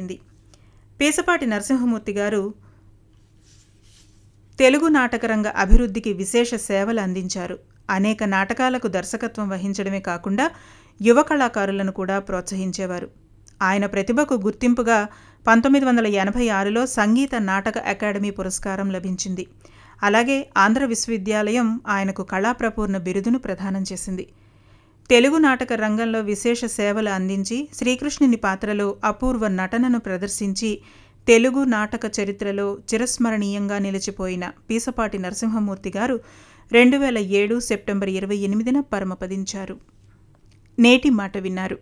జరిగింది పీసపాటి నరసింహమూర్తి గారు తెలుగు నాటకరంగ అభివృద్ధికి విశేష సేవలు అందించారు అనేక నాటకాలకు దర్శకత్వం వహించడమే కాకుండా యువ కళాకారులను కూడా ప్రోత్సహించేవారు ఆయన ప్రతిభకు గుర్తింపుగా పంతొమ్మిది వందల ఎనభై ఆరులో సంగీత నాటక అకాడమీ పురస్కారం లభించింది అలాగే ఆంధ్ర విశ్వవిద్యాలయం ఆయనకు కళాప్రపూర్ణ బిరుదును ప్రదానం చేసింది తెలుగు నాటక రంగంలో విశేష సేవలు అందించి శ్రీకృష్ణుని పాత్రలో అపూర్వ నటనను ప్రదర్శించి తెలుగు నాటక చరిత్రలో చిరస్మరణీయంగా నిలిచిపోయిన పీసపాటి నరసింహమూర్తి గారు రెండు వేల ఏడు సెప్టెంబర్ ఇరవై ఎనిమిదిన పరమపదించారు నేటి మాట విన్నారు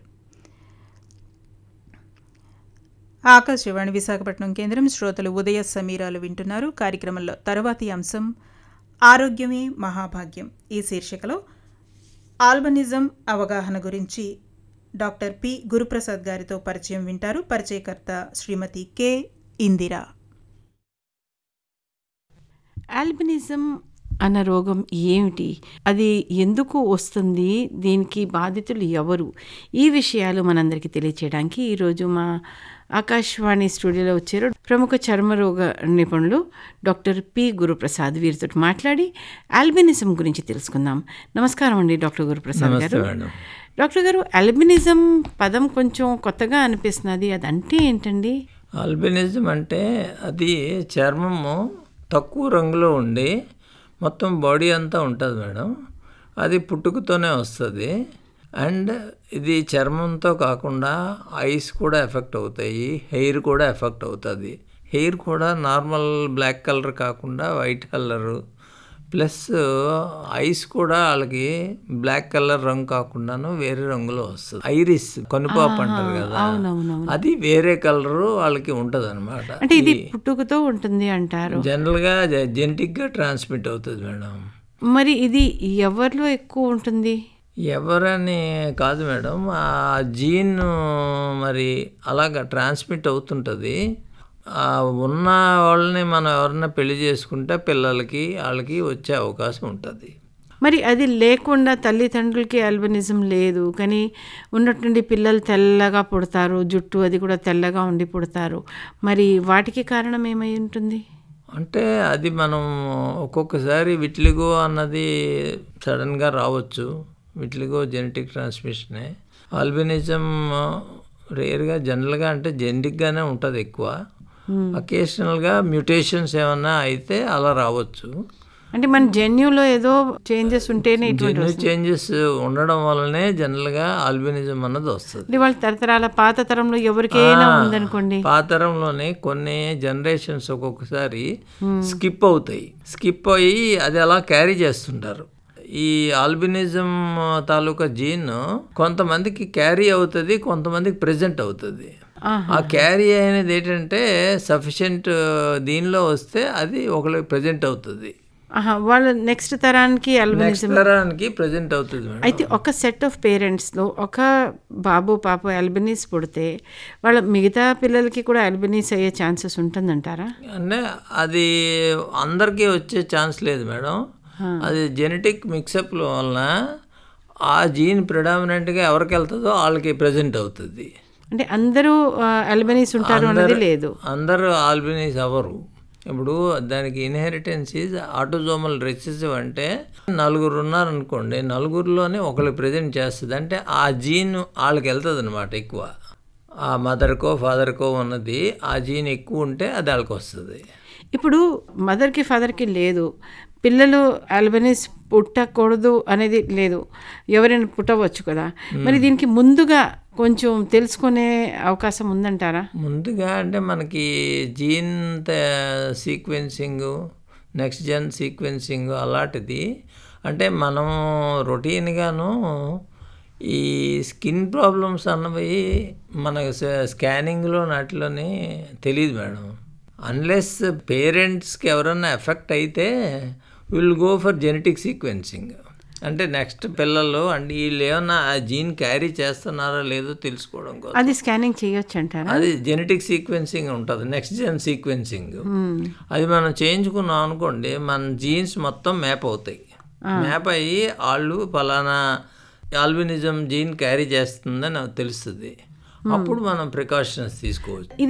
ఆకాశవాణి విశాఖపట్నం కేంద్రం శ్రోతలు ఉదయ సమీరాలు వింటున్నారు కార్యక్రమంలో తరువాతి అంశం ఆరోగ్యమే మహాభాగ్యం ఈ శీర్షికలో ఆల్బనిజం అవగాహన గురించి డాక్టర్ పి గురుప్రసాద్ గారితో పరిచయం వింటారు పరిచయకర్త శ్రీమతి కె ఇందిరా ఆల్బినిజం అన్న రోగం ఏమిటి అది ఎందుకు వస్తుంది దీనికి బాధితులు ఎవరు ఈ విషయాలు మనందరికీ తెలియచేయడానికి ఈరోజు మా ఆకాశవాణి స్టూడియోలో వచ్చారు ప్రముఖ చర్మరోగ నిపుణులు డాక్టర్ పి గురుప్రసాద్ వీరితో మాట్లాడి ఆల్బినిజం గురించి తెలుసుకుందాం నమస్కారం అండి డాక్టర్ గురుప్రసాద్ గారు డాక్టర్ గారు ఆల్బినిజం పదం కొంచెం కొత్తగా అనిపిస్తున్నది అది అంటే ఏంటండి ఆల్బినిజం అంటే అది చర్మము తక్కువ రంగులో ఉండి మొత్తం బాడీ అంతా ఉంటుంది మేడం అది పుట్టుకతోనే వస్తుంది అండ్ ఇది చర్మంతో కాకుండా ఐస్ కూడా ఎఫెక్ట్ అవుతాయి హెయిర్ కూడా ఎఫెక్ట్ అవుతుంది హెయిర్ కూడా నార్మల్ బ్లాక్ కలర్ కాకుండా వైట్ కలరు ప్లస్ ఐస్ కూడా వాళ్ళకి బ్లాక్ కలర్ రంగు కాకుండాను వేరే రంగులో వస్తుంది ఐరిస్ కొనుపాపు అంటారు కదా అవునవునవును. అది వేరే కలరు వాళ్ళకి ఉంటుంది అనమాట అంటే ఇది పుట్టుకతో ఉంటుంది అంటారు జనరల్గా జెనటిక్గా ట్రాన్స్మిట్ అవుతుంది మేడం మరి ఇది ఎవరిలో ఎక్కువ ఉంటుంది ఎవరని కాదు మేడం ఆ జీన్ మరి అలాగ ట్రాన్స్మిట్ అవుతుంటుంది ఆ ఉన్న వాళ్ళని మనం ఎవరన్నా పెళ్లి చేసుకుంటే పిల్లలకి వాళ్ళకి వచ్చే అవకాశం ఉంటుంది మరి అది లేకుండా తల్లిదండ్రులకి ఆల్బనిజం లేదు కానీ ఉన్నట్టుండి పిల్లలు తెల్లగా పుడతారు జుట్టు అది కూడా తెల్లగా ఉండి పుడతారు మరి వాటికి కారణం ఏమై ఉంటుంది అంటే అది మనం ఒక్కొక్కసారి విట్లిగో అన్నది సడన్గా రావచ్చు విట్లిగో జెనెటిక్ ట్రాన్స్మిషనే ఆల్బినిజం రేర్గా జనరల్గా అంటే జెనెటిక్గానే ఉంటుంది ఎక్కువ అకేషనల్గా మ్యూటేషన్స్ ఏమన్నా అయితే అలా రావచ్చు అంటే మన జన్యులో ఏదో చేంజెస్ ఉంటేనే ఇటువంటి జెన్యు చేంజెస్ ఉండడం వల్లనే జనరల్గా ఆల్బినిజం అన్నది వస్తుంది అంటే వాళ్ళ తరతరాల పాత తరంలో ఎవరికైనా ఉందనుకోండి పాతరంలోనే కొన్ని జనరేషన్స్ ఒక్కొక్కసారి స్కిప్ అవుతాయి స్కిప్ అయ్యి అది అలా క్యారీ చేస్తుంటారు ఈ ఆల్బినిజం తాలూకా జీన్ కొంతమందికి క్యారీ అవుతుంది కొంతమందికి ప్రెజెంట్ అవుతుంది ఆ క్యారీ అనేది ఏంటంటే సఫిషియెంట్ దీనిలో వస్తే అది ఒకరికి ప్రజెంట్ అవుతుంది ఆహా, వాళ్ళ నెక్స్ట్ తరానికి ఆల్బనిజం నెక్స్ట్ తరానికి ప్రజెంట్ అవుతుంది మేడం అయితే ఒక సెట్ ఆఫ్ పేరెంట్స్లో ఒక బాబు పాప ఆల్బనీస్ పుడితే వాళ్ళ మిగతా పిల్లలకి కూడా ఆల్బనీస్ అయ్యే ఛాన్సెస్ ఉంటుందంటారా అంటే అది అందరికీ వచ్చే ఛాన్స్ లేదు మేడం అది జెనెటిక్ మిక్సప్ల వలన ఆ జీన్ ప్రిడామినెంట్గా ఎవరికి వెళ్తుందో వాళ్ళకి ప్రజెంట్ అవుతుంది అంటే అందరూ ఆల్బనీస్ ఉంటారు అన్నది లేదు అందరూ ఆల్బినీస్ అవ్వరు ఇప్పుడు దానికి ఇన్హెరిటెన్స్ ఈజ్ ఆటోజోమల్ రెసిసివ్ అంటే నలుగురు ఉన్నారనుకోండి నలుగురిలోనే ఒకరికి ప్రజెంట్ చేస్తుంది అంటే ఆ జీన్ వాళ్ళకి వెళ్తుంది అనమాట ఎక్కువ ఆ మదర్కో ఫాదర్కో ఉన్నది ఆ జీన్ ఎక్కువ ఉంటే అది వాళ్ళకి వస్తుంది ఇప్పుడు మదర్కి ఫాదర్కి లేదు పిల్లలు ఆల్బనీస్ పుట్టకూడదు అనేది లేదు ఎవరైనా పుట్టవచ్చు కదా మరి దీనికి ముందుగా కొంచెం తెలుసుకునే అవకాశం ఉందంటారా ముందుగా అంటే మనకి gene sequencing next gen sequencing అలాంటిది అంటే మనం రొటీన్గాను ఈ స్కిన్ ప్రాబ్లమ్స్ అన్నవి మన స్కానింగ్లో నాటిలోని తెలియదు మేడం అన్లెస్ పేరెంట్స్కి ఎవరన్నా ఎఫెక్ట్ అయితే will go for genetic sequencing అంటే నెక్స్ట్ పిల్లలు అంటే వీళ్ళు ఏమన్నా ఆ జీన్ క్యారీ చేస్తున్నారా లేదో తెలుసుకోవడం కోసం అది స్కానింగ్ చేయొచ్చు అంటారా అది జెనెటిక్ సీక్వెన్సింగ్ ఉంటుంది నెక్స్ట్ జెన్ సీక్వెన్సింగ్ అది మనం చేయించుకున్నాం అనుకోండి మన జీన్స్ మొత్తం మ్యాప్ అవుతాయి మ్యాప్ అయ్యి వాళ్ళు ఫలానా ఆల్బినిజం జీన్ క్యారీ చేస్తుందని నాకు తెలుస్తుంది అప్పుడు మనం ప్రికాషన్స్ తీసుకోవచ్చు ఇది